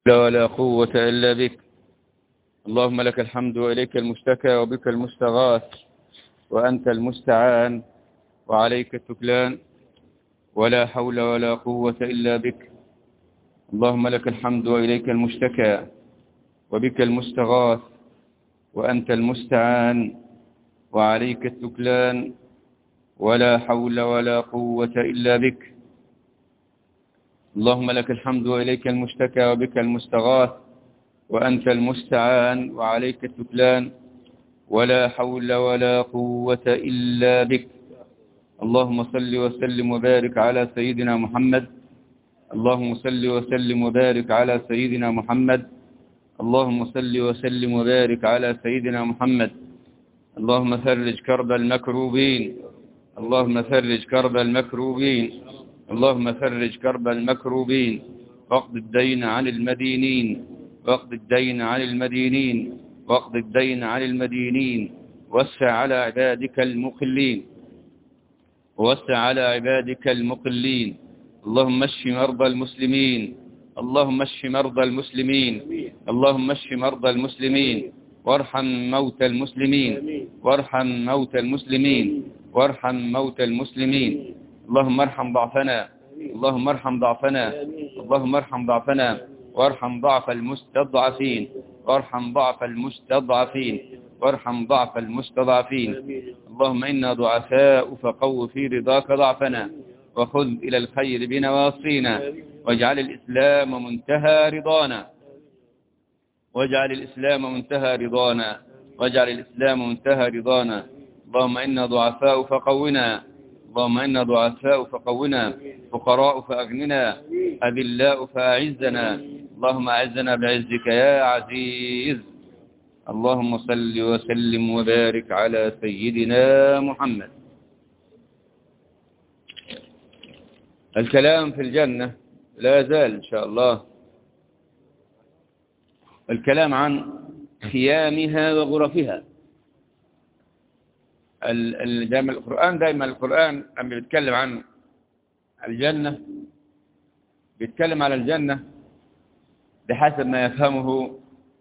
لا ولا قوة إلا بك اللهم لك الحمد وإليك المشتكى وبك المستغاث وأنت المستعان وعليك التكلان ولا حول ولا قوة إلا بك اللهم لك الحمد وإليك المشتكى وبك المستغاث وأنت المستعان وعليك التكلان ولا حول ولا قوة إلا بك اللهم لك الحمد وإليك المشتكى وبك المستغاث وأنت المستعان وعليك التكلان ولا حول ولا قوة إلا بك اللهم صل وسلم وبارك على سيدنا محمد اللهم صل وسلم وبارك على سيدنا محمد اللهم صل وسلم وبارك على سيدنا محمد اللهم فرج كرب المكروبين اللهم فرج كرب المكروبين اللهم فرج كرب المكروبين واقض الدين عن المدينين واقض الدين عن المدينين واقض الدين عن المدينين وسع على عبادك المقلين ووسع على عبادك المقلين اللهم اشف مرضى المسلمين اللهم اشف مرضى المسلمين اللهم اشف مرضى المسلمين وارحم موتى المسلمين وارحم موتى المسلمين وارحم موتى المسلمين اللهم ارحم ضعفنا اللهم ارحم ضعفنا اللهم ارحم ضعفنا وارحم ضعف المستضعفين وارحم ضعف المستضعفين وارحم ضعف المستضعفين اللهم إنا ضعفاء فقو في رضاك ضعفنا وخذ إلى الخير بنواصينا واجعل الإسلام منتهى رضانا واجعل الإسلام منتهى رضانا واجعل الإسلام منتهى رضانا اللهم إنا ضعفاء فقونا اللهم إنا ضعفاء فقونا فقراء فأغننا أذلاء فأعزنا اللهم أعزنا بعزك يا عزيز اللهم صل وسلم وبارك على سيدنا محمد الكلام في الجنة لا زال إن شاء الله الكلام عن خيامها وغرفها دائما القرآن دائما القرآن لما بيتكلم عن الجنة بيتكلم على الجنة بحسب ما يفهمه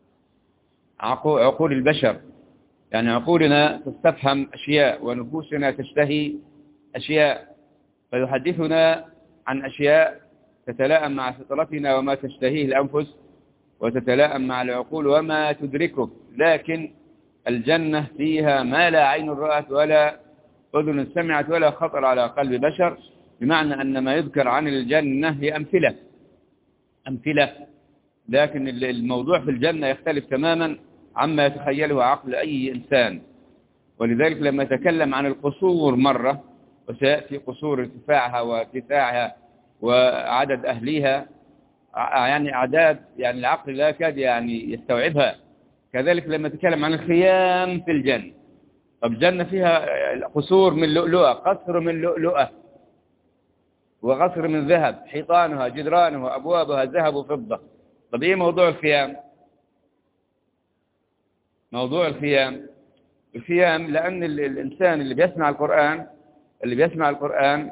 عقول البشر يعني عقولنا تستفهم أشياء ونفوسنا تشتهي أشياء فيحدثنا عن أشياء تتلائم مع فطرتنا وما تشتهيه الأنفس وتتلائم مع العقول وما تدركه لكن الجنة فيها ما لا عين رأت ولا أذن سمعت ولا خطر على قلب بشر بمعنى أن ما يذكر عن الجنة هي أمثلة أمثلة لكن الموضوع في الجنة يختلف تماما عما يتخيله عقل أي إنسان ولذلك لما تكلم عن القصور مرة وسيأتي قصور ارتفاعها واتساعها وعدد أهليها يعني أعداد يعني العقل لا يكاد يعني يستوعبها كذلك لما تكلم عن الخيام في الجنة طب الجنة فيها قصور من لؤلؤة قصر من لؤلؤة وقصر من ذهب حيطانها جدرانها أبوابها ذهب وفضة طب إيه موضوع الخيام موضوع الخيام الخيام لأن الإنسان اللي بيسمع القرآن اللي بيسمع القرآن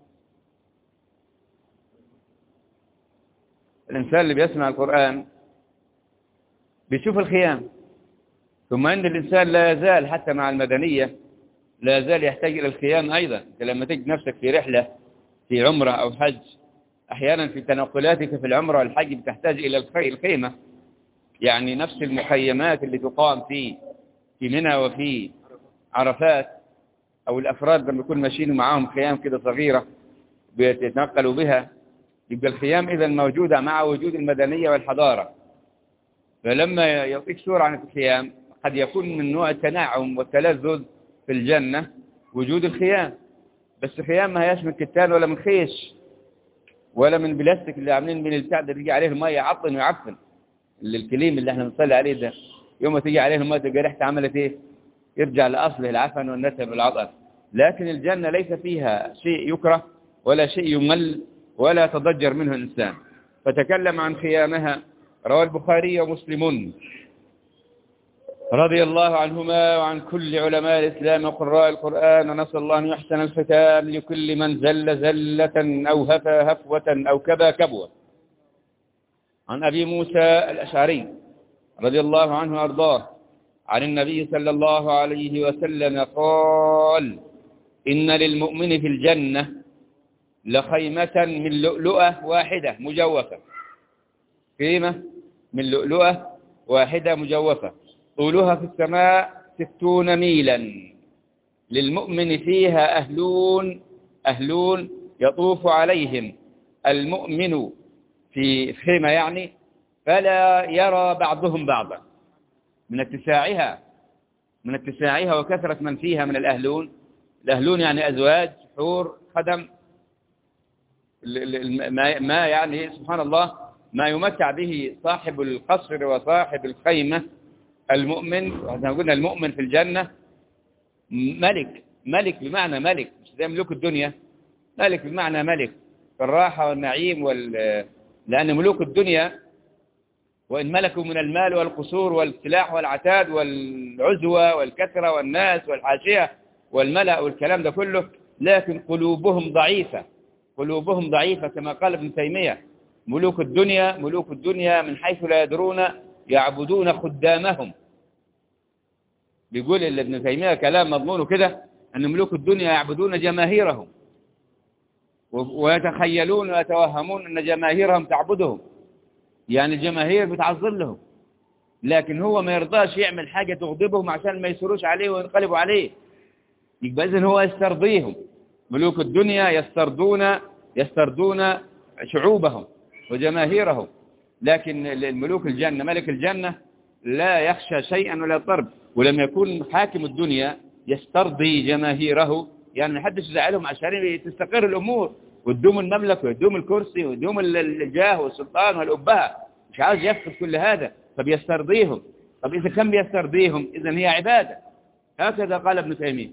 الإنسان اللي بيسمع القرآن بيشوف الخيام ثم أن الإنسان لا يزال حتى مع المدنية لا يزال يحتاج إلى الخيام أيضا لما تجد نفسك في رحلة في عمرة أو حج أحيانا في تنقلاتك في العمرة والحج بتحتاج إلى الخيمة يعني نفس المخيمات اللي تقام في في منى وفي عرفات أو الأفراد لما يكون ماشيين معاهم خيام كده صغيرة بيتنقلوا بها يبقى الخيام إذا موجودة مع وجود المدنية والحضارة فلما يعطيك صورة عن الخيام قد يكون من نوع التنعم والتلذذ في الجنة وجود الخيام بس خيام ما هياش من كتان ولا من خيش ولا من بلاستيك اللي عاملين من البتاع ده بيجي عليه المية يعطن ويعفن اللي الكليم اللي احنا بنصلي عليه ده يوم ما تيجي عليه المية تلقى ريحته عملت ايه يرجع لأصله العفن والنسب والعطن لكن الجنة ليس فيها شيء يكره ولا شيء يمل ولا يتضجر منه الإنسان فتكلم عن خيامها روى البخاري ومسلم رضي الله عنهما وعن كل علماء الإسلام وقراء القرآن ونسأل الله أن يحسن الختام لكل من زل زلة أو هفى هفوة أو كبى كبوة عن أبي موسى الأشعري رضي الله عنه وأرضاه عن النبي صلى الله عليه وسلم قال إن للمؤمن في الجنة لخيمة من لؤلؤة واحدة مجوفة خيمة من لؤلؤة واحدة مجوفة طولها في السماء ستون ميلا للمؤمن فيها أهلون أهلون يطوف عليهم المؤمن في خيمة يعني فلا يرى بعضهم بعضا من اتساعها من اتساعها وكثرة من فيها من الأهلون الأهلون يعني أزواج حور خدم ما يعني سبحان الله ما يمتع به صاحب القصر وصاحب الخيمة المؤمن احنا قلنا المؤمن في الجنة ملك ملك بمعنى ملك مش زي ملوك الدنيا ملك بمعنى ملك في الراحة والنعيم وال لأن ملوك الدنيا وإن ملكوا من المال والقصور والسلاح والعتاد والعزوة والكثرة والناس والحاشية والملأ والكلام ده كله لكن قلوبهم ضعيفة قلوبهم ضعيفة كما قال ابن تيمية ملوك الدنيا ملوك الدنيا من حيث لا يدرون يعبدون خدامهم بيقول ابن تيمية كلام مضمونه كده أن ملوك الدنيا يعبدون جماهيرهم ويتخيلون ويتوهمون أن جماهيرهم تعبدهم يعني الجماهير بتعظم لهم لكن هو ما يرضاش يعمل حاجة تغضبهم عشان ما يسروش عليه وينقلبوا عليه يبقى إذن هو يسترضيهم ملوك الدنيا يسترضون يسترضون شعوبهم وجماهيرهم لكن الملوك الجنة ملك الجنة لا يخشى شيئا ولا يضطرب ولما يكون حاكم الدنيا يسترضي جماهيره يعني ما حدش يزعلهم عشان تستقر الأمور وتدوم المملكة وتدوم الكرسي وتدوم الجاه والسلطان والأبهة مش عاوز يفقد كل هذا فبيسترضيهم طب إذا كان بيسترضيهم إذا هي عبادة هكذا قال ابن تيمية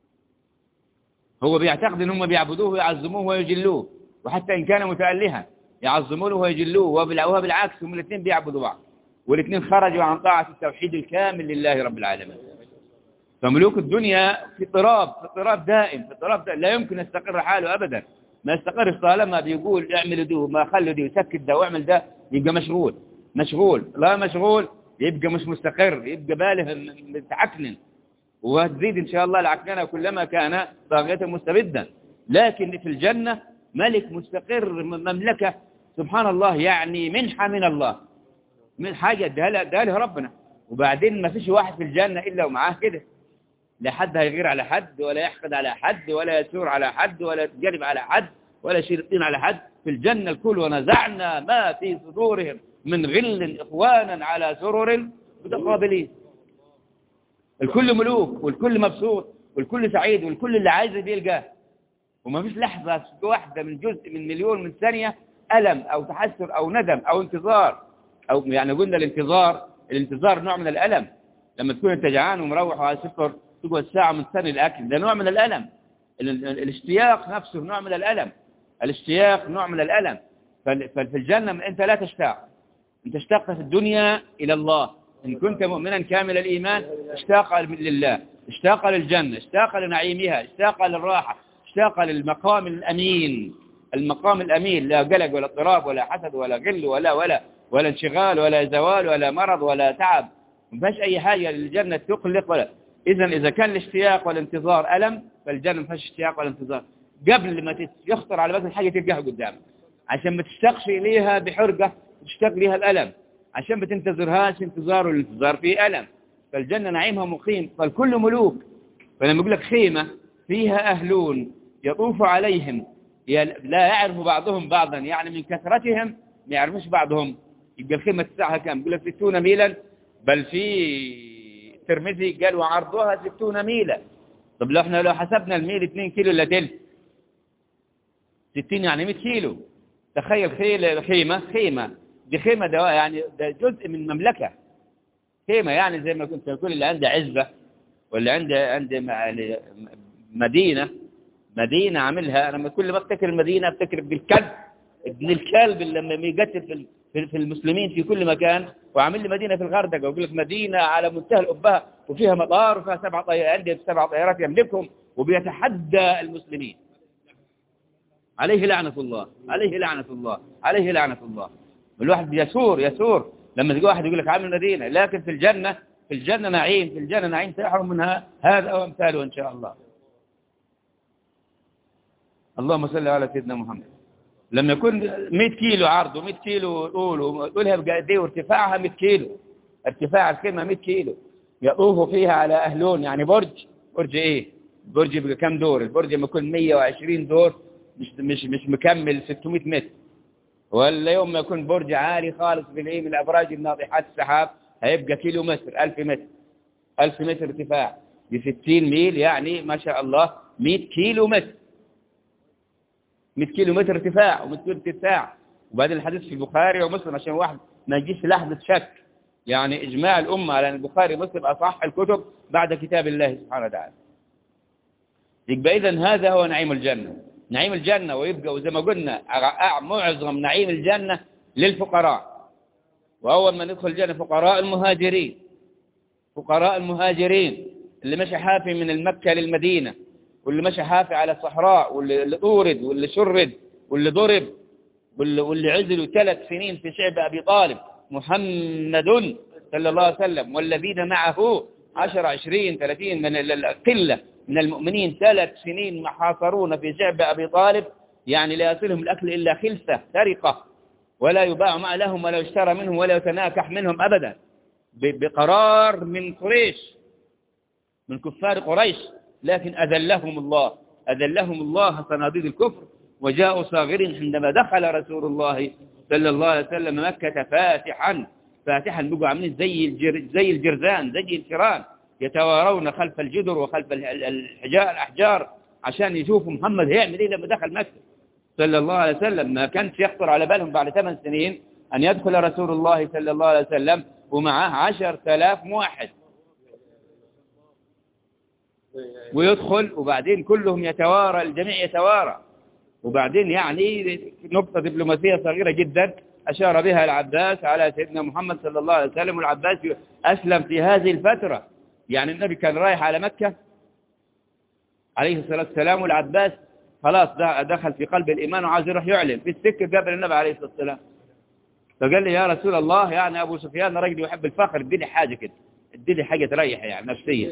هو بيعتقد ان هم بيعبدوه ويعظموه ويجلوه وحتى إن كان متألها يعظمونه ويجلوه وهو بالعكس هم الاثنين بيعبدوا بعض والاثنين خرجوا عن طاعة التوحيد الكامل لله رب العالمين فملوك الدنيا في اضطراب في اضطراب دائم في اضطراب دائم لا يمكن يستقر حاله أبدا ما يستقرش طالما بيقول اعمل دي وما خلوا دي وسكت ده واعمل ده يبقى مشغول مشغول لا مشغول يبقى مش مستقر يبقى باله متعكنن وهتزيد إن شاء الله العكننة كلما كان طاغية مستبدا لكن في الجنة ملك مستقر مملكة سبحان الله يعني منحة من الله من حاجة ده له ربنا وبعدين ما فيش واحد في الجنة إلا ومعاه كده لا حد هيغير على حد ولا يحقد على حد ولا يثور على حد ولا يتجرب على حد ولا يشير الطين على حد في الجنة الكل ونزعنا ما في صدورهم من غل إخوانا على سرر متقابلين الكل ملوك والكل مبسوط والكل سعيد والكل اللي عايز بيلقاه وما فيش لحظة واحدة من جزء من مليون من ثانية ألم أو تحسر أو ندم أو انتظار أو يعني قلنا الانتظار الانتظار نوع من الألم لما تكون انت جعان ومروح وعلى سفر تقعد ساعة مستني الأكل ده نوع من الألم الاشتياق نفسه نوع من الألم الاشتياق نوع من الألم ففي الجنة أنت لا تشتاق أنت اشتقت في الدنيا إلى الله إن كنت مؤمنا كامل الإيمان اشتاق لله اشتاق للجنة اشتاق لنعيمها اشتاق للراحة اشتاق للمقام الأمين المقام الأمين لا قلق ولا اضطراب ولا حسد ولا غل ولا ولا ولا انشغال ولا زوال ولا مرض ولا تعب ما فيش أي حاجة للجنة تقلق ولا إذا إذا كان الاشتياق والانتظار ألم فالجنة ما فيش اشتياق ولا انتظار قبل ما يخطر على بالك الحاجة تلقاها قدامك عشان ما تشتاقش إليها بحرقة تشتاق ليها الألم عشان ما تنتظرهاش انتظار والانتظار فيه ألم فالجنة نعيمها مقيم فالكل ملوك فلما يقول لك خيمة فيها أهلون يطوف عليهم لا يعرف بعضهم بعضا يعني من كثرتهم ما يعرفش بعضهم يبقى الخيمة تسعها كم يقول لك 60 ميلا بل في الترمذي قال وعرضها 60 ميلا طب لو احنا لو حسبنا الميل 2 كيلو الا تلت 60 يعني 100 كيلو تخيل خيل خيمة خيمة دي خيمة ده يعني ده جزء من مملكة خيمة يعني زي ما كنت أقول اللي عنده عزبة واللي عنده عنده مدينة مدينة عاملها أنا لما كل ما افتكر المدينة افتكر بالكلب ابن الكلب اللي لما يقتل في في المسلمين في كل مكان وعامل لي مدينة في الغردقة ويقول لك مدينة على منتهى الأبهة وفيها مطار وفيها سبع طيارات عنده سبع طيارات يملكهم وبيتحدى المسلمين عليه لعنة الله عليه لعنة الله عليه لعنة الله الواحد يسور يسور لما تجي واحد يقول لك عامل مدينة لكن في الجنة في الجنة نعيم في الجنة نعيم سيحرم منها هذا وامثاله إن شاء الله اللهم صل على سيدنا محمد لما يكون 100 كيلو عرض و100 كيلو طول وطولها بقد ايه وارتفاعها 100 كيلو ارتفاع الخيمة 100 كيلو يطوف فيها على أهلون يعني برج برج ايه برج بقى كم دور البرج لما يكون 120 دور مش مش مش مكمل 600 متر ولا يوم ما يكون برج عالي خالص من ايه من الابراج الناطحات السحاب هيبقى كيلو متر 1000 متر 1000 متر ارتفاع ب 60 ميل يعني ما شاء الله 100 كيلو متر 100 كيلو متر ارتفاع و100 كيلو ارتفاع وبعدين الحديث في البخاري ومسلم عشان واحد ما يجيش لحظة شك يعني إجماع الأمة على أن البخاري ومسلم أصح الكتب بعد كتاب الله سبحانه وتعالى يبقى إذا هذا هو نعيم الجنة نعيم الجنة ويبقى وزي ما قلنا معظم نعيم الجنة للفقراء وأول ما ندخل الجنة فقراء المهاجرين فقراء المهاجرين اللي مشى حافي من المكة للمدينة واللي مشى حافي على الصحراء واللي طورد واللي شرد واللي ضرب واللي, واللي عزلوا ثلاث سنين في شعب أبي طالب محمد صلى الله عليه وسلم والذين معه عشر عشرين ثلاثين من القلة من المؤمنين ثلاث سنين محاصرون في شعب أبي طالب يعني لا يصلهم الأكل إلا خلسة سرقة ولا يباع ما لهم ولا يشترى منهم ولا يتناكح منهم أبدا بقرار من قريش من كفار قريش لكن أذلهم الله أذلهم الله صناديد الكفر وجاءوا صاغرين عندما دخل رسول الله صلى الله عليه وسلم مكة فاتحا فاتحا بقوا عاملين زي الجر زي الجرذان زي الفيران يتوارون خلف الجدر وخلف الحجار الأحجار عشان يشوفوا محمد هيعمل ايه لما دخل مكة صلى الله عليه وسلم ما كانش يخطر على بالهم بعد ثمان سنين أن يدخل رسول الله صلى الله عليه وسلم ومعه عشر ثلاث موحد ويدخل وبعدين كلهم يتوارى الجميع يتوارى وبعدين يعني نقطة دبلوماسية صغيرة جدا أشار بها العباس على سيدنا محمد صلى الله عليه وسلم والعباس أسلم في هذه الفترة يعني النبي كان رايح على مكة عليه الصلاة والسلام والعباس خلاص دخل في قلب الإيمان وعايز يروح يعلن في السكة قابل النبي عليه الصلاة والسلام فقال لي يا رسول الله يعني أبو سفيان رجل يحب الفخر اديني حاجة كده اديني حاجة تريح يعني نفسيا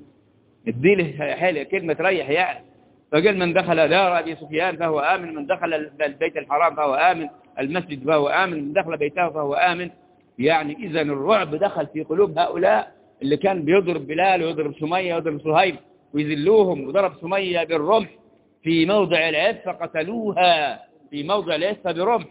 اديني كلمة تريح يعني فقال من دخل دار أبي سفيان فهو آمن من دخل البيت الحرام فهو آمن المسجد فهو آمن من دخل بيته فهو آمن يعني إذا الرعب دخل في قلوب هؤلاء اللي كان بيضرب بلال ويضرب سمية ويضرب صهيب ويذلوهم وضرب سمية بالرمح في موضع العيد فقتلوها في موضع العيد برمح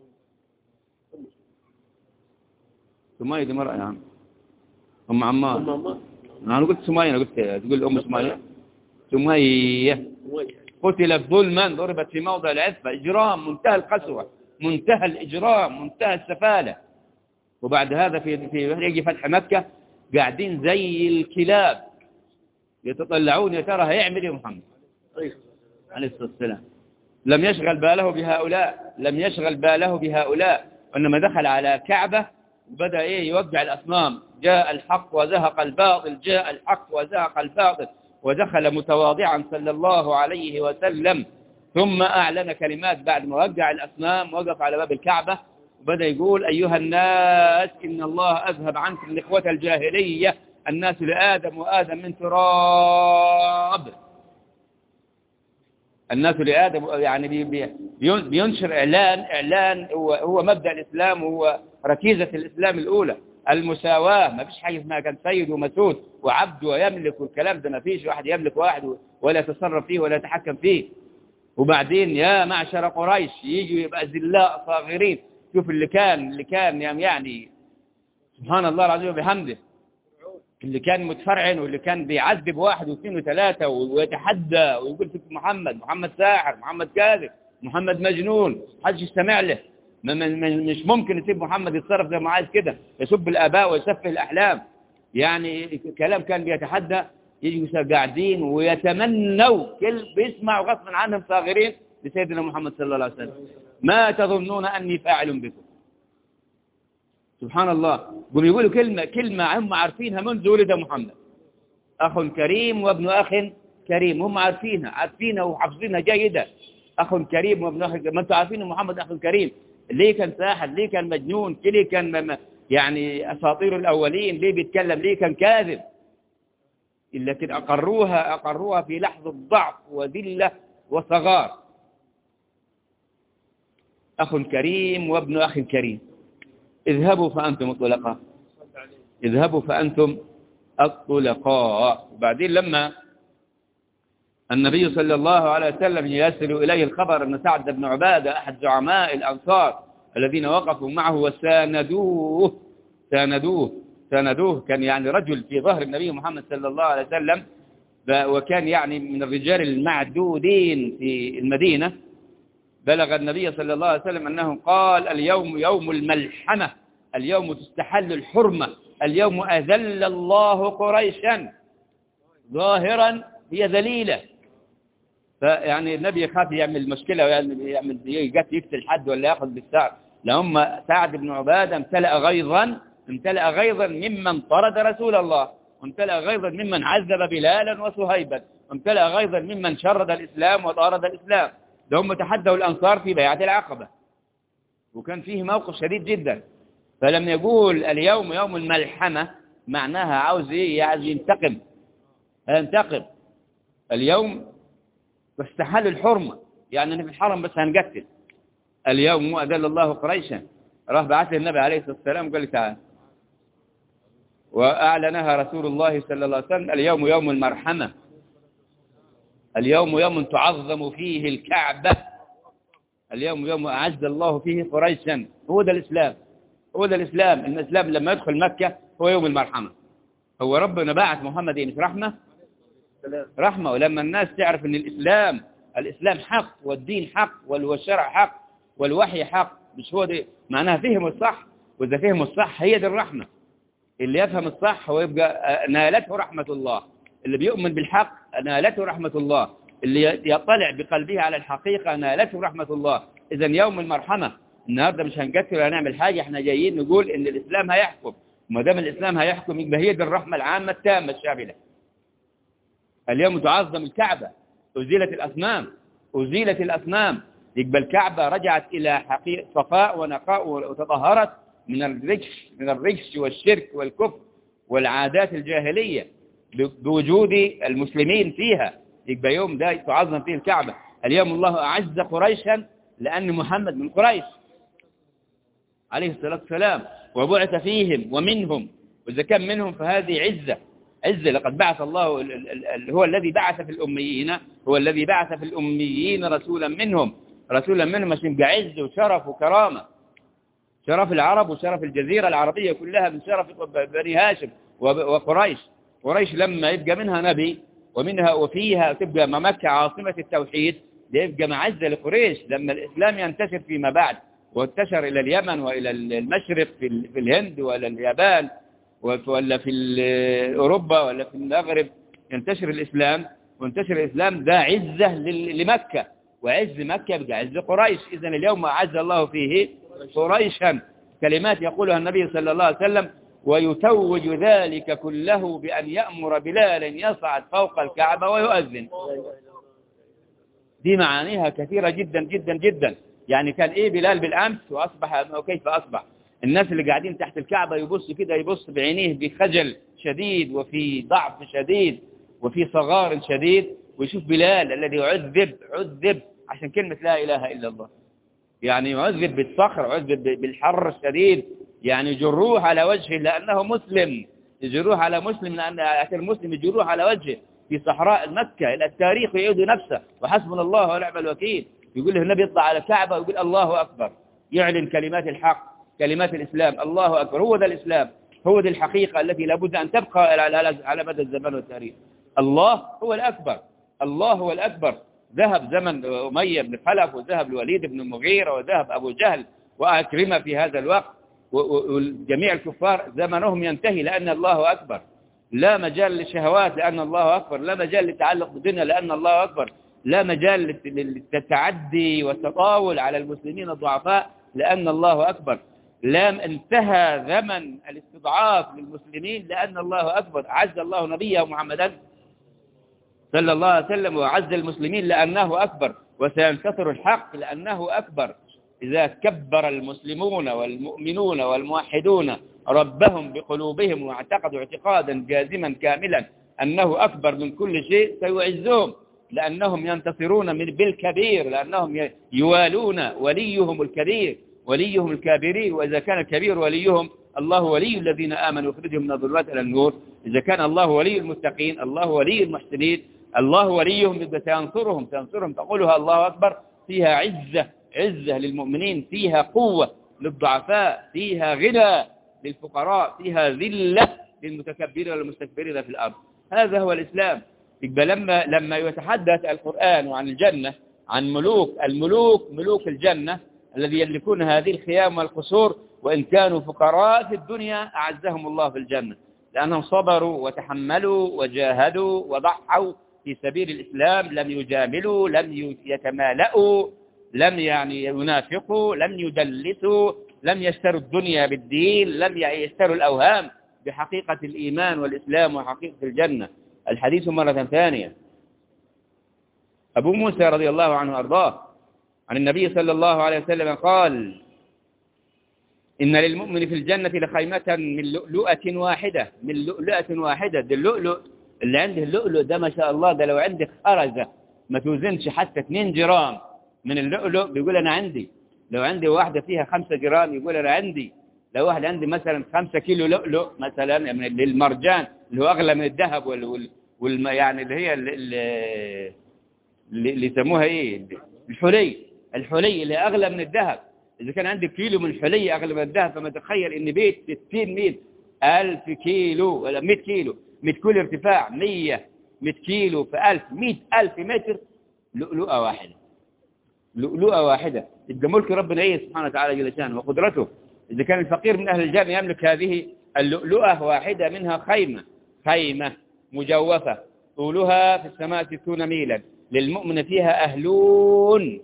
سمية دي مرأة يا عم أم عمار أنا قلت سمية أنا قلت تقول أم سمية سمية قتلت ظلما ضربت في موضع العفة إجرام منتهى القسوة منتهى الإجرام منتهى السفالة وبعد هذا في في يجي فتح مكة قاعدين زي الكلاب يتطلعون يا ترى هيعمل ايه محمد عليه الصلاة والسلام لم يشغل باله بهؤلاء لم يشغل باله بهؤلاء وإنما دخل على كعبة وبدأ إيه يوقع الأصنام جاء الحق وزهق الباطل جاء الحق وزهق الباطل ودخل متواضعا صلى الله عليه وسلم ثم أعلن كلمات بعد ما وقع الأصنام وقف على باب الكعبة وبدأ يقول أيها الناس إن الله أذهب عنكم الإخوة الجاهلية الناس لآدم وآدم من تراب الناس لآدم يعني بينشر إعلان إعلان هو, هو مبدأ الإسلام وهو ركيزة الإسلام الأولى المساواة ما فيش حاجة اسمها كان سيد ومسود وعبد ويملك والكلام ده ما فيش واحد يملك واحد ولا يتصرف فيه ولا يتحكم فيه وبعدين يا معشر قريش يجوا يبقى زلاء صاغرين شوف اللي كان اللي كان يعني سبحان الله العظيم وبحمده اللي كان متفرعن واللي كان بيعذب واحد واثنين وثلاثة ويتحدى ويقول فيك محمد محمد ساحر محمد كاذب محمد مجنون حدش يستمع له مش ممكن يسيب محمد يتصرف زي ما عايز كده يسب الآباء ويسفه الأحلام يعني كلام كان بيتحدى يجوا قاعدين ويتمنوا كل بيسمعوا غصبا عنهم صاغرين لسيدنا محمد صلى الله عليه وسلم ما تظنون أني فاعل بكم سبحان الله قم يقولوا كلمة كلمة هم عارفينها منذ ولد محمد أخ كريم وابن أخ كريم هم عارفينها عارفينها وحافظينها جيدة أخ كريم وابن أخ ما أنتم عارفين محمد أخ كريم ليه كان ساحر ليه كان مجنون ليه كان م- يعني أساطير الأولين ليه بيتكلم ليه كان كاذب لكن أقروها أقروها في لحظة ضعف وذلة وصغار أخ كريم وابن أخ كريم اذهبوا فأنتم الطلقاء اذهبوا فأنتم الطلقاء وبعدين لما النبي صلى الله عليه وسلم يرسل إليه الخبر أن سعد بن عبادة أحد زعماء الأنصار الذين وقفوا معه وساندوه ساندوه ساندوه كان يعني رجل في ظهر النبي محمد صلى الله عليه وسلم ب- وكان يعني من الرجال المعدودين في المدينة بلغ النبي صلى الله عليه وسلم أنه قال اليوم يوم الملحمة اليوم تستحل الحرمة اليوم أذل الله قريشا ظاهرا هي ذليلة فيعني النبي يخاف يعمل مشكلة ويعمل يعمل يقت يقتل حد ولا ياخذ بالسعر لهم سعد بن عبادة امتلأ غيظا امتلأ غيظا ممن طرد رسول الله وامتلأ غيظا ممن عذب بلالا وصهيبا وامتلأ غيظا ممن شرد الإسلام وطارد الإسلام ده هم تحدوا الأنصار في بيعة العقبة وكان فيه موقف شديد جدا فلم يقول اليوم يوم الملحمة معناها عاوز ايه عاوز ينتقم ينتقم اليوم واستحل الحرمة يعني أنا في الحرم بس هنقتل اليوم مو أذل الله قريشا راح بعث النبي عليه الصلاة والسلام قال لي تعال وأعلنها رسول الله صلى الله عليه وسلم اليوم يوم المرحمة اليوم يوم تعظم فيه الكعبة اليوم يوم أعز الله فيه قريشا هو ده الإسلام هو ده الإسلام الإسلام لما يدخل مكة هو يوم المرحمة هو ربنا بعث محمد مش رحمة رحمة ولما الناس تعرف ان الإسلام الإسلام حق والدين حق والشرع حق والوحي حق مش هو دي معناها فهم الصح وإذا فهم الصح هي دي الرحمة اللي يفهم الصح ويبقى نالته رحمة الله اللي بيؤمن بالحق نالته رحمة الله اللي يطلع بقلبه على الحقيقة نالته رحمة الله إذا يوم المرحمة النهاردة مش هنقتل ولا نعمل حاجة احنا جايين نقول ان الإسلام هيحكم وما دام الإسلام هيحكم يبقى هي دي الرحمة العامة التامة الشاملة اليوم تعظم الكعبة أزيلت الأصنام أزيلت الأصنام يبقى الكعبة رجعت إلى حقيقة صفاء ونقاء وتطهرت من الرجس من الرجس والشرك والكفر والعادات الجاهلية بوجود المسلمين فيها يبقى يوم ده تعظم فيه الكعبة اليوم الله أعز قريشا لأن محمد من قريش عليه الصلاة والسلام وبعث فيهم ومنهم وإذا كان منهم فهذه عزة عزة لقد بعث الله ال ال ال هو الذي بعث في الأميين هو الذي بعث في الأميين رسولا منهم رسولا منهم عشان يبقى عز وشرف وكرامة شرف العرب وشرف الجزيرة العربية كلها من شرف بني هاشم وقريش قريش لما يبقى منها نبي ومنها وفيها تبقى مكة عاصمة التوحيد يبقى معزة لقريش لما الإسلام ينتشر فيما بعد وانتشر إلى اليمن وإلى المشرق في, في الهند وإلى اليابان ولا في أوروبا ولا في المغرب ينتشر الإسلام وانتشر الإسلام ده عزة لمكة وعز مكة يبقى عز قريش إذن اليوم أعز الله فيه قريشا كلمات يقولها النبي صلى الله عليه وسلم ويتوج ذلك كله بأن يأمر بلالا يصعد فوق الكعبة ويؤذن دي معانيها كثيرة جدا جدا جدا يعني كان إيه بلال بالأمس وأصبح وكيف أصبح الناس اللي قاعدين تحت الكعبة يبص كده يبص بعينيه بخجل شديد وفي ضعف شديد وفي صغار شديد ويشوف بلال الذي عذب عذب عشان كلمة لا إله إلا الله يعني يعذب بالصخر عذب بالحر الشديد يعني يجروه على وجهه لأنه مسلم يجروه على مسلم لأن المسلم يجروه على وجهه في صحراء مكة إلى التاريخ يعيد نفسه وحسبنا الله ونعم الوكيل يقول له النبي يطلع على الكعبة ويقول الله أكبر يعلن كلمات الحق كلمات الإسلام الله أكبر هو ذا الإسلام هو ذا الحقيقة التي لابد أن تبقى على مدى الزمان والتاريخ الله هو الأكبر الله هو الأكبر ذهب زمن أمية بن خلف وذهب الوليد بن المغيرة وذهب أبو جهل وأكرمة في هذا الوقت وجميع الكفار زمنهم ينتهي لأن الله أكبر لا مجال للشهوات لأن الله أكبر لا مجال للتعلق بالدنيا لأن الله أكبر لا مجال للتعدي والتطاول على المسلمين الضعفاء لأن الله أكبر لا انتهى زمن الاستضعاف للمسلمين لأن الله أكبر عز الله نبيه محمدا صلى الله عليه وسلم وعز المسلمين لأنه أكبر وسينتصر الحق لأنه أكبر إذا كبر المسلمون والمؤمنون والموحدون ربهم بقلوبهم واعتقدوا اعتقادا جازما كاملا أنه أكبر من كل شيء سيعزهم لأنهم ينتصرون من بالكبير لأنهم يوالون وليهم الكبير وليهم الكابرين وإذا كان الكبير وليهم الله ولي الذين آمنوا يخرجهم من الظلمات إلى النور إذا كان الله ولي المتقين الله ولي المحسنين الله وليهم إذا سينصرهم سينصرهم تقولها الله أكبر فيها عزة عزة للمؤمنين فيها قوة للضعفاء فيها غنى للفقراء فيها ذلة للمتكبرين والمستكبرين في الأرض هذا هو الإسلام يبقى لما لما يتحدث القرآن عن الجنة عن ملوك الملوك ملوك الجنة الذي يملكون هذه الخيام والقصور وإن كانوا فقراء في الدنيا أعزهم الله في الجنة لأنهم صبروا وتحملوا وجاهدوا وضحوا في سبيل الإسلام لم يجاملوا لم يتمالأوا لم يعني ينافقوا لم يدلسوا لم يشتروا الدنيا بالدين لم يشتروا الأوهام بحقيقة الإيمان والإسلام وحقيقة الجنة الحديث مرة ثانية أبو موسى رضي الله عنه وأرضاه عن النبي صلى الله عليه وسلم قال إن للمؤمن في الجنة لخيمة من لؤلؤة واحدة من لؤلؤة واحدة ده اللؤلؤ اللي عنده اللؤلؤ ده ما شاء الله ده لو عندك خرزة ما توزنش حتى 2 جرام من اللؤلؤ بيقول أنا عندي لو عندي واحدة فيها 5 جرام يقول أنا عندي لو واحد عندي مثلا 5 كيلو لؤلؤ مثلا من المرجان اللي هو أغلى من الذهب وال, وال, وال يعني اللي هي اللي, اللي يسموها إيه الحلي الحلي اللي أغلى من الذهب إذا كان عندك كيلو من الحلي أغلى من الذهب فما تخيل إن بيت 60 ميل 1000 كيلو ولا 100 كيلو 100 كيلو ارتفاع 100 100 كيلو في 1000 100000 متر لؤلؤة واحدة لؤلؤة واحدة يبقى ملك ربنا إيه سبحانه وتعالى جل شانه وقدرته إذا كان الفقير من أهل الجنة يملك هذه اللؤلؤة واحدة منها خيمة خيمة مجوفة طولها في السماء 60 ميلا للمؤمن فيها أهلون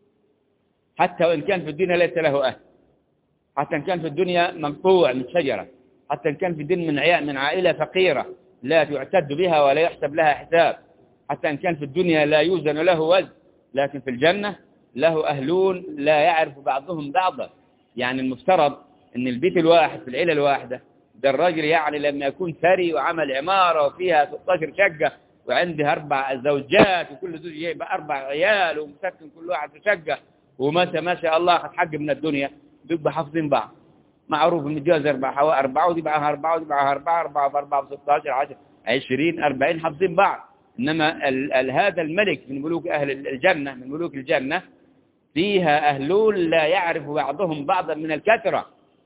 حتى وإن كان في الدنيا ليس له أهل حتى إن كان في الدنيا مقطوع من شجرة حتى إن كان في الدنيا من عيال من عائلة فقيرة لا تعتد بها ولا يحسب لها حساب حتى إن كان في الدنيا لا يوزن له وزن لكن في الجنة له أهلون لا يعرف بعضهم بعضا يعني المفترض أن البيت الواحد في العيلة الواحدة ده الراجل يعني لما يكون ثري وعمل عمارة وفيها 16 شقة وعنده أربع زوجات وكل زوج جايب أربع عيال ومسكن كل واحد في شقة ومتى ما شاء الله أخذ حق من الدنيا بيبقى حافظين بعض معروف ان الجواز أربعة أربعة ودي معها أربعة ودي معها أربعة أربعة بأربعة بستاشر عشر عشرين أربعين حافظين بعض إنما ال ال هذا الملك من ملوك أهل الجنة من ملوك الجنة فيها أهلون لا يعرف بعضهم بعضا من الكثرة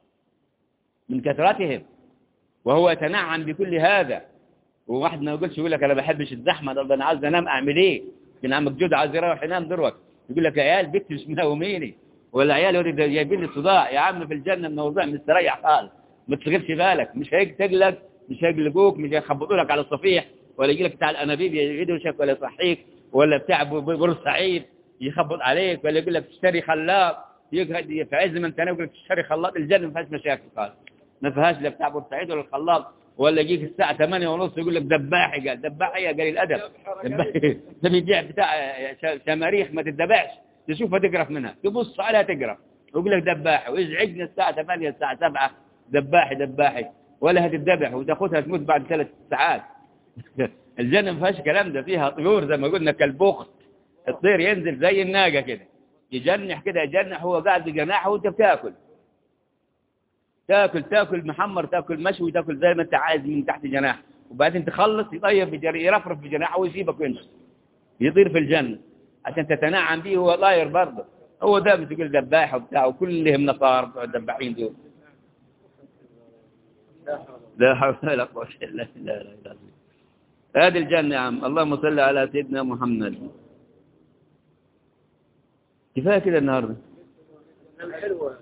من كثرتهم وهو يتنعم بكل هذا وواحد ما يقولش يقول لك أنا بحبش الزحمة ده أنا عايز أنام أعمل إيه كان عمك جود عايز يروح ينام دروك يقول لك يا عيال بنت مش منوميني ولا عيال ولد جايبين لي صداع يا عم في الجنة الموضوع مستريح خالص ما تشغلش بالك مش هيجي تقلق مش هيقلقوك مش هيخبطوا لك على الصفيح ولا يجي لك بتاع الانابيب يدوشك ولا يصحيك ولا بتاع بورسعيد يخبط عليك ولا يقول لك تشتري خلاط في عز ما انت يقول لك تشتري خلاط الجنة ما فيهاش مشاكل خالص ما فيهاش لا بتاع بورسعيد ولا الخلاط ولا يجيك الساعة 8 ونص يقول لك دباحي قال دباحي يا قليل الأدب ده بيبيع بتاع شماريخ ما تدبعش تشوفها تقرف منها تبص عليها تقرف يقول لك دباحي ويزعجنا الساعة 8 الساعة 7 دباحي دباحي ولا هتدبح وتاخذها تموت بعد ثلاث ساعات الجنة ما فيهاش كلام ده فيها طيور زي ما قلنا كالبخت الطير ينزل زي الناقة كده يجنح كده يجنح هو قاعد بجناحه وانت بتاكل تاكل تاكل محمر تاكل مشوي تاكل زي ما انت عايز من تحت جناح وبعدين تخلص يطير بجري يرفرف بجناحه ويسيبك ويمشي يطير في الجنة عشان تتنعم به هو طاير برضه هو ده بتقول دباح وبتاع وكلهم نصارى بتوع الدباحين دول لا حول ولا قوة إلا بالله هذه الجنة يا عم اللهم صل على سيدنا محمد كفاية كده النهاردة حلوة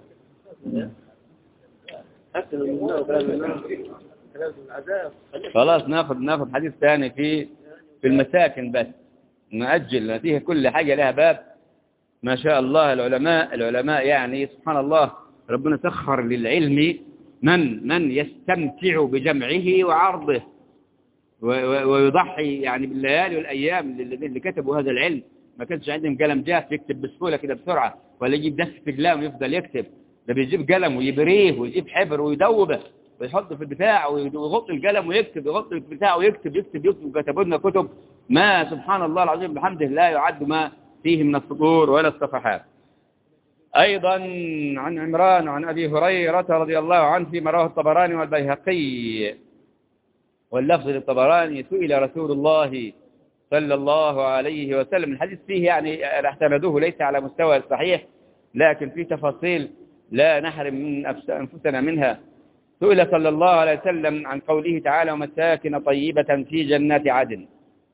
خلاص ناخذ ناخذ حديث ثاني في في المساكن بس نأجل فيها كل حاجة لها باب ما شاء الله العلماء العلماء يعني سبحان الله ربنا سخر للعلم من من يستمتع بجمعه وعرضه ويضحي يعني بالليالي والأيام اللي كتبوا هذا العلم ما كانش عندهم قلم جاف يكتب بسهولة كده بسرعة ولا يجيب دست في قلم ويفضل يكتب ده بيجيب قلم ويبريه ويجيب حبر ويدوبه ويحطه في البتاع ويغط القلم ويكتب يغط البتاع ويكتب يكتب يكتب وكتبوا لنا كتب ما سبحان الله العظيم بحمده لا يعد ما فيه من السطور ولا الصفحات أيضا عن عمران وعن أبي هريرة رضي الله عنه فيما رواه الطبراني والبيهقي واللفظ للطبراني سئل رسول الله صلى الله عليه وسلم الحديث فيه يعني اعتمدوه ليس على مستوى الصحيح لكن في تفاصيل لا نحرم من أنفسنا منها سئل صلى الله عليه وسلم عن قوله تعالى ومساكن طيبة في جنات عدن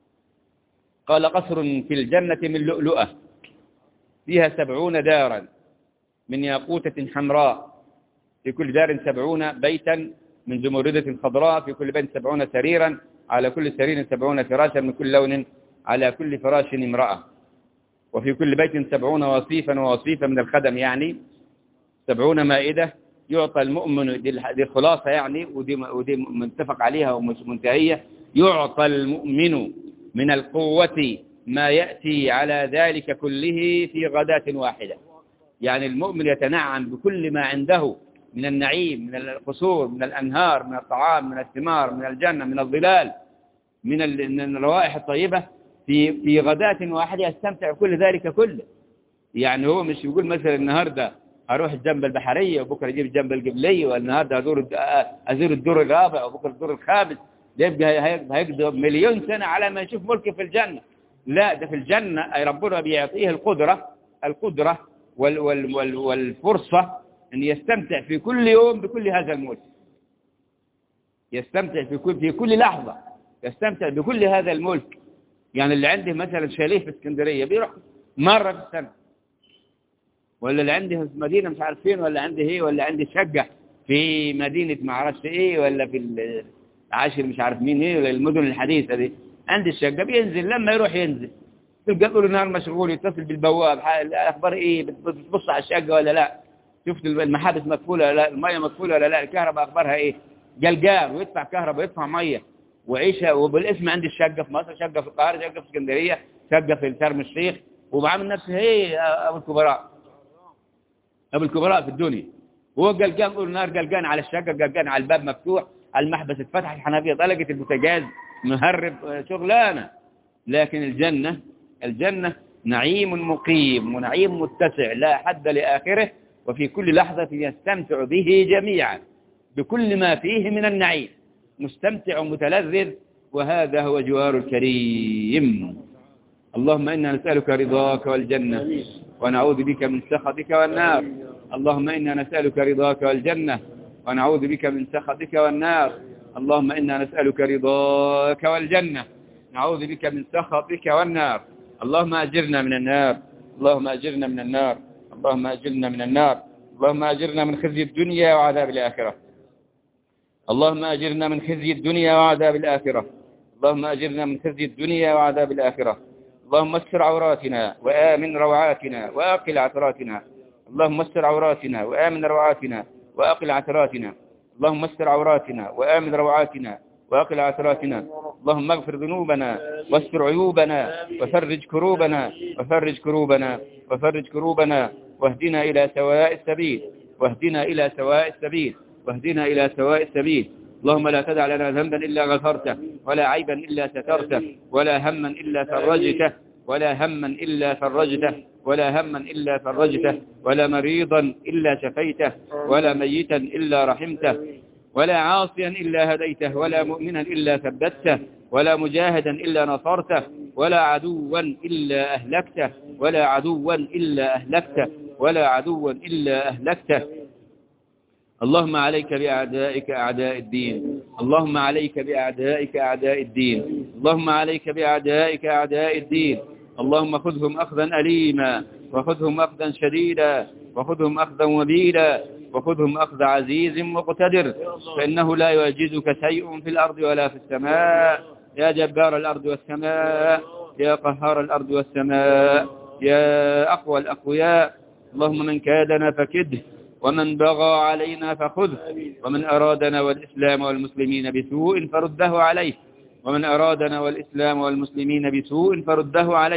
قال قصر في الجنة من لؤلؤة فيها سبعون دارا من ياقوتة حمراء في كل دار سبعون بيتا من زمردة خضراء في كل بيت سبعون سريرا على كل سرير سبعون فراشا من كل لون على كل فراش امرأة وفي كل بيت سبعون وصيفا ووصيفا من الخدم يعني سبعون مائدة يعطى المؤمن دي الخلاصة يعني ودي, ودي متفق عليها ومنتهية يعطى المؤمن من القوة ما يأتي على ذلك كله في غداة واحدة يعني المؤمن يتنعم بكل ما عنده من النعيم من القصور من الأنهار من الطعام من الثمار من الجنة من الظلال من الروائح الطيبة في في غداة واحدة يستمتع بكل ذلك كله يعني هو مش يقول مثلا النهاردة أروح الجنب البحرية وبكرة أجيب الجنب القبلية والنهاردة أزور أزور الدور الرابع وبكرة الدور الخامس يبقى هيقضي مليون سنة على ما يشوف ملك في الجنة لا ده في الجنة أي ربنا بيعطيه القدرة القدرة وال وال وال والفرصة أن يستمتع في كل يوم بكل هذا الملك يستمتع في كل في كل لحظة يستمتع بكل هذا الملك يعني اللي عنده مثلا شاليه في اسكندرية بيروح مرة في السنة ولا اللي عنده في مدينة مش عارف فين ولا عنده ايه ولا عنده شقة في مدينة ما اعرفش ايه ولا في العاشر مش عارف مين ايه ولا المدن الحديثة دي عند الشقة بينزل لما يروح ينزل تلقى طول النهار مشغول يتصل بالبواب اخبار ايه بتبص على الشقة ولا لا شفت المحابس مقفولة ولا لا المية مقفولة ولا لا الكهرباء اخبارها ايه قلقان ويدفع كهرباء ويدفع مية وعيشة وبالاسم عندي الشقة في مصر شقة في القاهرة شقة في اسكندرية شقة في شرم الشيخ وبعمل نفسه هي ابو الكبراء ابو الكبراء في الدنيا هو قلقان طول النهار قلقان على الشقة قلقان على الباب مفتوح المحبس اتفتح الحنفية طلقت البوتاجاز مهرب شغلانة لكن الجنة الجنة نعيم مقيم ونعيم متسع لا حد لآخره وفي كل لحظة يستمتع به جميعا بكل ما فيه من النعيم مستمتع متلذذ وهذا هو جوار الكريم اللهم إنا نسألك رضاك والجنة ونعوذ بك من سخطك والنار اللهم إنا نسألك رضاك والجنة ونعوذ بك من سخطك والنار اللهم إنا نسألك رضاك والجنة نعوذ بك من سخطك والنار اللهم أجرنا من النار اللهم أجرنا من النار اللهم أجرنا من النار اللهم أجرنا من خزي الدنيا وعذاب الآخرة اللهم أجرنا من خزي الدنيا وعذاب الآخرة اللهم أجرنا من خزي الدنيا وعذاب الآخرة اللهم استر عوراتنا وآمن روعاتنا وأقل عثراتنا اللهم استر عوراتنا وآمن روعاتنا وأقل عثراتنا اللهم استر عوراتنا وآمن روعاتنا وأقل عثراتنا اللهم اغفر ذنوبنا واستر عيوبنا وفرج كروبنا وفرج كروبنا وفرج كروبنا واهدنا إلى سواء السبيل واهدنا إلى سواء السبيل واهدنا إلى سواء السبيل اللهم لا تدع لنا ذنبا إلا غفرته ولا عيبا إلا سترته ولا هما إلا فرجته ولا هما إلا فرجته ولا هما إلا فرجته ولا مريضا إلا شفيته ولا ميتا إلا رحمته ولا عاصيا إلا هديته ولا مؤمنا إلا ثبته ولا مجاهدا إلا نصرته ولا عدوا إلا أهلكته ولا عدوا إلا أهلكته ولا عدوا إلا أهلكته اللهم عليك بأعدائك أعداء الدين اللهم عليك بأعدائك أعداء الدين اللهم عليك بأعدائك أعداء الدين اللهم خذهم أخذا أليما وخذهم أخذا شديدا وخذهم أخذا وبيلا وخذهم أخذ عزيز مقتدر فإنه لا يعجزك شيء في الأرض ولا في السماء يا جبار الأرض والسماء يا قهار الأرض والسماء يا أقوى الأقوياء اللهم من كادنا فكده ومن بغى علينا فخذه ومن أرادنا والإسلام والمسلمين بسوء فرده عليه ومن أرادنا والإسلام والمسلمين بسوء فرده عليه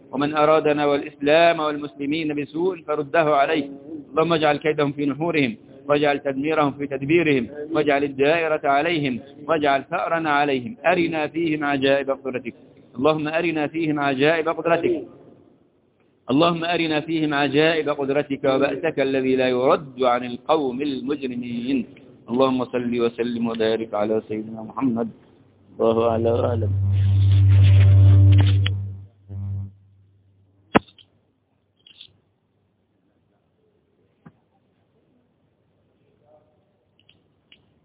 ومن أرادنا والإسلام والمسلمين بسوء فرده عليه اللهم اجعل كيدهم في نحورهم واجعل تدميرهم في تدبيرهم واجعل الدائرة عليهم واجعل ثأرنا عليهم أرنا فيهم عجائب قدرتك اللهم أرنا فيهم عجائب قدرتك اللهم أرنا فيهم عجائب قدرتك وبأسك الذي لا يرد عن القوم المجرمين اللهم صل وسلم وبارك على سيدنا محمد الله أعلى وأعلم